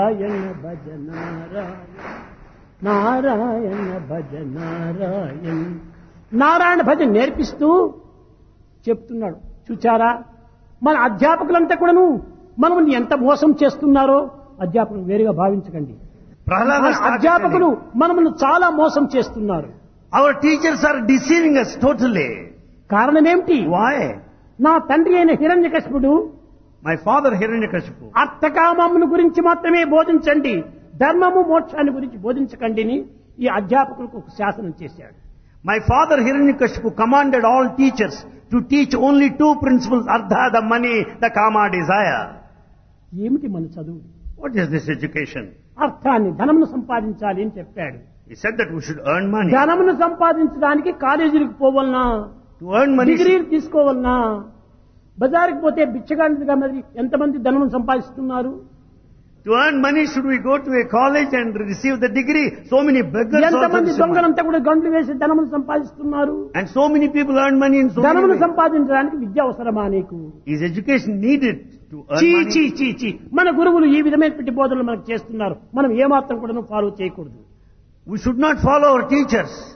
నారాయణ భజ నారాయణ నారాయణ భజ నారాయణ నారాయణ భజ నేర్పిస్తూ చెప్తున్నాడు చూచారా మన అధ్యాపకులంతా కూడాను మనల్ని ఎంత మోసం చేస్తున్నారో అధ్యాపకులు వేరుగా భావించకండి Prahlada మన started అధ్యాపకులు telling, మనల్ని చాలా మోసం చేస్తున్నారు Our teachers are deceiving us totally. కారణం ఏమిటి Why? నా తండ్రి అయిన హిరణ్యకశిపుడు My father Hiranyakashipu. అర్థకామమును గురించి మాత్రమే బోధించండి ధర్మము మోక్షాన్ని గురించి బోధించకండి అని ఈ అధ్యాపకులకు ఒక శాసనం చేశాడు My father Hiranyakashipu commanded all teachers to teach only two principles, Ardha, the money, the Kama, desire. ఏమిటి మన చదువు What is this education? అర్థాన్ని ధనమును సంపాదించాలి అని చెప్పాడు He said that we should earn money. ధనమును సంపాదించడానికి కాలేజీలకు పోవాలనా To earn money, డిగ్రీలు తీసుకోవాలనా బజారుకి పోతే బిచ్చగాంటిగా మరి ఎంతమంది ధనమును సంపాదిస్తున్నారు to earn money, should we go to a college and receive the degree? So many beggars also ఎంతమంది receive money. దొంగలంతా కూడా గంటలు వేసి ధనమును సంపాదిస్తున్నారు And so many people earn money in so many ధనమును ways. సంపాదించడానికి విద్య అవసరమా నీకు Is education needed to earn చీ money? చీ చీ చీ మన గురువులు ఈ విధమైనటువంటి బోధనలు మనకు చేస్తున్నారు మనం ఏమాత్రం కూడా ఫాలో చేయకూడదు We should not follow our teachers.